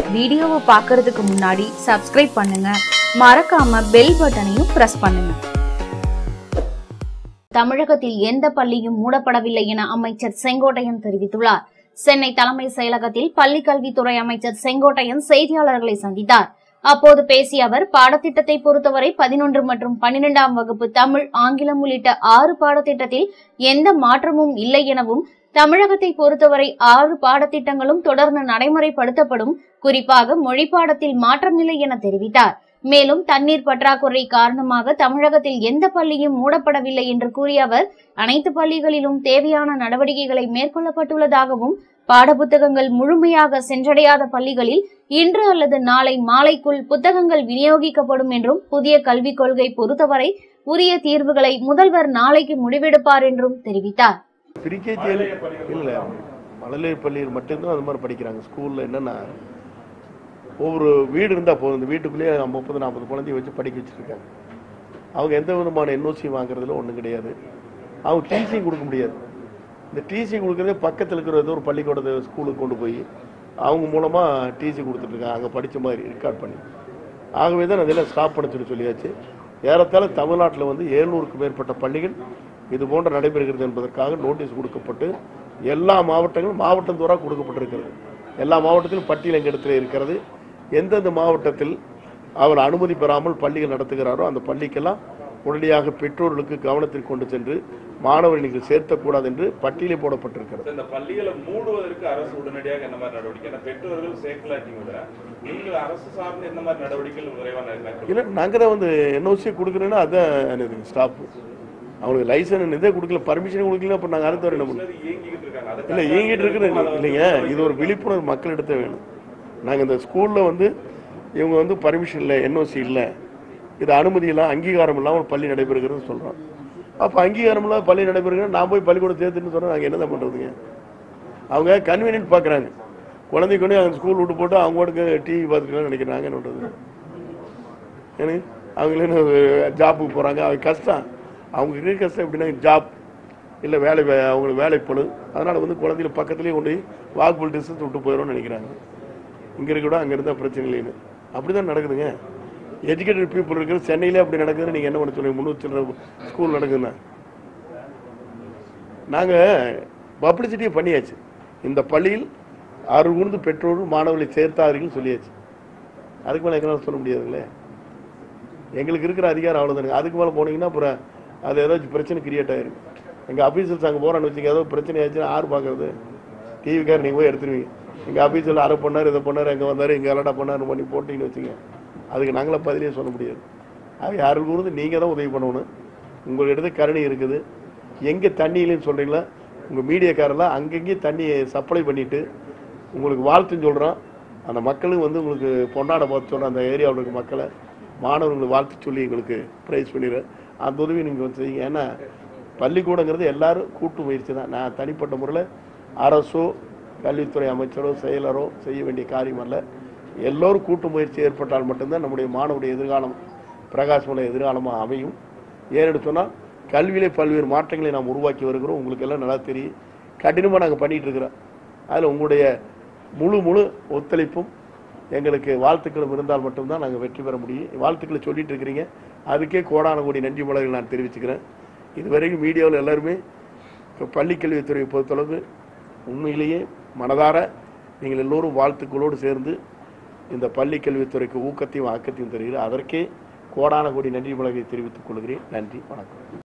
வீடியோவை பார்க்கறதுக்கு முன்னாடி சப்ஸ்கிரைப் பண்ணுங்க மறக்காம பெல் பட்டனையும் பிரஸ் பண்ணுங்க தமிழகத்தில் எந்த பள்ளியும் மூடப்படவில்லை என அமைச்சர் செங்கோட்டையன் தெரிவித்துள்ளார் சென்னை தலைமை செயலகத்தில் பள்ளிக் கல்வித்துறை அமைச்சர் செங்கோட்டையன் செய்தியாளர்களை சந்தித்தார் அப்போது பேசிய அவர் பாடத்திட்டத்தை பொறுத்தவரை பதினொன்று மற்றும் பன்னிரெண்டாம் வகுப்பு தமிழ் ஆங்கிலம் உள்ளிட்ட ஆறு பாடத்திட்டத்தில் எந்த மாற்றமும் இல்லை எனவும் தமிழகத்தை பொறுத்தவரை ஆறு பாடத்திட்டங்களும் தொடர்ந்து நடைமுறைப்படுத்தப்படும் குறிப்பாக மொழி பாடத்தில் மாற்றமில்லை என தெரிவித்தார் மேலும் தண்ணீர் பற்றாக்குறை காரணமாக தமிழகத்தில் எந்த பள்ளியும் மூடப்படவில்லை என்று கூறிய அவர் அனைத்து பள்ளிகளிலும் தேவையான நடவடிக்கைகளை மேற்கொள்ளப்பட்டுள்ளதாகவும் பாடப்புத்தகங்கள் முழுமையாக சென்றடையாத பள்ளிகளில் இன்று அல்லது நாளை மாலைக்குள் புத்தகங்கள் விநியோகிக்கப்படும் என்றும் புதிய கல்விக் கொள்கை பொறுத்தவரை உரிய தீர்வுகளை முதல்வர் நாளைக்கு முடிவெடுப்பார் என்றும் தெரிவித்தார் பிரிகேஜி இல்லை மழலை பள்ளியில் மட்டும்தான் அது மாதிரி படிக்கிறாங்க ஸ்கூலில் என்னென்னா ஒவ்வொரு வீடு இருந்தால் போதும் இந்த வீட்டுக்குள்ளேயே முப்பது நாற்பது குழந்தைய வச்சு படிக்க வச்சுருக்காங்க அவங்க எந்த விதமான என்ஓசி வாங்குறதுல ஒன்றும் கிடையாது அவங்க டிசி கொடுக்க முடியாது இந்த டிசி கொடுக்குறதே பக்கத்தில் இருக்கிற ஏதோ ஒரு பள்ளிக்கூடத்தை ஸ்கூலுக்கு கொண்டு போய் அவங்க மூலமாக டிசி கொடுத்துட்ருக்காங்க அங்கே படித்த மாதிரி ரெக்கார்ட் பண்ணி ஆகவே தான் அதெல்லாம் ஸ்டாப் பண்ண சொல்லி சொல்லியாச்சு ஏறத்தாழ தமிழ்நாட்டில் வந்து ஏழ்நூறுக்கும் மேற்பட்ட பள்ளிகள் இது போன்ற நடைபெறுகிறது என்பதற்காக நோட்டீஸ் கொடுக்கப்பட்டு எல்லா மாவட்டங்களும் மாவட்டம் தோறாக கொடுக்கப்பட்டிருக்கிறது எல்லா மாவட்டத்திலும் பட்டியல் எங்கள் இடத்துல இருக்கிறது எந்தெந்த மாவட்டத்தில் அவர் அனுமதி பெறாமல் பள்ளிகள் நடத்துகிறாரோ அந்த பள்ளிக்கெல்லாம் உடனடியாக பெற்றோர்களுக்கு கவனத்தில் கொண்டு சென்று மாணவரை நீங்கள் சேர்த்தக்கூடாது என்று பட்டியலே போடப்பட்டிருக்கிறது இந்த பள்ளிகளை மூடுவதற்கு அரசு உடனடியாக என்ன மாதிரி நடவடிக்கை ஏன்னா பெற்றோர்கள் சேர்க்கலாட்டி விட நீங்கள் அரசு சார்ந்து என்ன மாதிரி நடவடிக்கைகள் விரைவான மேற்கொள்ளும்? இல்லை நாங்கள் தான் வந்து என்ஓசி கொடுக்குறேன்னா அதான் ஸ்டாப் அவங்களுக்கு லைசன்ஸ் இதே கொடுக்கல பர்மிஷன் கொடுக்கல அப்போ நாங்கள் அடுத்த வரை என்ன பண்ணுவோம் சிலர் இயங்கிக்கிட்டு இருக்காங்க அதை இல்லை இயங்கிட்டு இருக்குது இல்லைங்க இது ஒரு விழிப்புணர்வு மக்களிடத்த வேணும் நாங்கள் இந்த ஸ்கூலில் வந்து இவங்க வந்து பர்மிஷன் இல்லை என்ஓசி இல்லை இது அனுமதி இல்லை அங்கீகாரம் இல்லாமல் ஒரு பள்ளி நடைபெறுகிறது சொல்கிறோம் அப்போ அங்கீகாரம் இல்லாமல் பள்ளி நடைபெறுகிறது நான் போய் பள்ளிக்கூடம் சேர்த்துன்னு சொன்னால் நாங்கள் என்ன தான் பண்ணுறதுங்க அவங்க கன்வீனியன்ட் பார்க்குறாங்க குழந்தைக்கு கொண்டு அவங்க ஸ்கூல் விட்டு போட்டு அவங்க கூட டிவி பார்த்துக்கலாம்னு நினைக்கிறாங்க என்ன பண்ணுறது ஏன்னு அவங்களே ஜாப்புக்கு போகிறாங்க அவங்க கஷ்டம் அவங்க இருக்கிற கஷ்டம் எப்படின்னா ஜாப் இல்லை வேலை வே- அவங்களுக்கு வேலைப்பழு அதனால் வந்து குழந்தைகளை பக்கத்துலேயே கொண்டு போய் வாக்குபல் டிஸ்டன்ஸ் விட்டு போயிடும்னு நினைக்கிறாங்க இங்கே இருக்க கூட அங்கே இருந்தால் பிரச்சனை இல்லைன்னு அப்படி தான் நடக்குதுங்க எஜுகேட்டட் பீப்புள் இருக்கிற சென்னையிலே அப்படி நடக்குதுன்னு நீங்கள் என்ன பண்ண சொல்லுங்க முந்நூறு சில்லற ஸ்கூல் நடக்குதுன்னா நாங்கள் பப்ளிசிட்டியை பண்ணியாச்சு இந்த பள்ளியில் அருகுந்து பெற்றோரும் மாணவர்களை சேர்த்தார்கள் சொல்லியாச்சு அதுக்கு மேலே எங்களால் சொல்ல முடியாதுங்களே எங்களுக்கு இருக்கிற அதிகாரம் அவ்வளோதானுங்க அதுக்கு மேலே போனீங்கன்னா அப்புறம் அது ஏதாச்சும் பிரச்சனை கிரியேட் ஆயிருக்கு எங்கள் ஆஃபீஸர்ஸ் அங்கே போகிறான்னு வச்சுங்க ஏதோ பிரச்சனை ஆச்சுன்னா யார் பார்க்கறது டிவிக்கார் நீங்கள் போய் எடுத்துருவீங்க எங்கள் ஆஃபீஸில் அரை பண்ணார் இதை பண்ணார் எங்கே வந்தார் இங்கே அலட்டா பண்ணார் பண்ணி போட்டிங்கன்னு வச்சுங்க அதுக்கு நாங்களே பதிலே சொல்ல முடியாது அது யாருக்கு இருந்து நீங்கள் தான் உதவி பண்ணணும் உங்களிடத்து கருணை இருக்குது எங்கே தண்ணி இல்லைன்னு சொல்கிறீங்களா உங்கள் மீடியாக்காரெல்லாம் அங்கங்கேயும் தண்ணியை சப்ளை பண்ணிவிட்டு உங்களுக்கு வாழ்த்துன்னு சொல்கிறோம் அந்த மக்களும் வந்து உங்களுக்கு பொன்னாட பார்த்து சொல்கிற அந்த ஏரியாவில் இருக்க மக்களை மாணவர்களுக்கு வாழ்த்து சொல்லி எங்களுக்கு ப்ரைஸ் பண்ணிடுறேன் அந்த உதவி நீங்கள் வந்து செய்யுங்க ஏன்னா பள்ளிக்கூடங்கிறது எல்லாரும் கூட்டு முயற்சி தான் நான் தனிப்பட்ட முறையில் அரசோ கல்வித்துறை அமைச்சரோ செயலரோ செய்ய வேண்டிய காரியம் அல்ல எல்லோரும் கூட்டு முயற்சி ஏற்பட்டால் மட்டும்தான் நம்முடைய மாணவருடைய எதிர்காலம் பிரகாசமான எதிர்காலமாக அமையும் ஏன்னு சொன்னால் கல்வியிலே பல்வேறு மாற்றங்களை நாம் உருவாக்கி வருகிறோம் உங்களுக்கு எல்லாம் நல்லா தெரியும் கடினமாக நாங்கள் பண்ணிகிட்டு இருக்கிறோம் அதில் உங்களுடைய முழு முழு ஒத்துழைப்பும் எங்களுக்கு வாழ்த்துக்களும் இருந்தால் மட்டும்தான் நாங்கள் வெற்றி பெற முடியும் வாழ்த்துக்களை சொல்லிட்டு இருக்கிறீங்க அதுக்கே கோடான கோடி நன்றி மலர்கள் நான் தெரிவிச்சுக்கிறேன் இதுவரைக்கும் மீடியாவில் எல்லாருமே பள்ளிக்கல்வித்துறையை பொறுத்தளவு உண்மையிலேயே மனதார நீங்கள் எல்லோரும் வாழ்த்துக்களோடு சேர்ந்து இந்த பள்ளி கல்வித்துறைக்கு ஊக்கத்தையும் ஆக்கத்தையும் தருகிறேன் அதற்கே கோடான கோடி நன்றி மலர்களை தெரிவித்துக் கொள்கிறேன் நன்றி வணக்கம்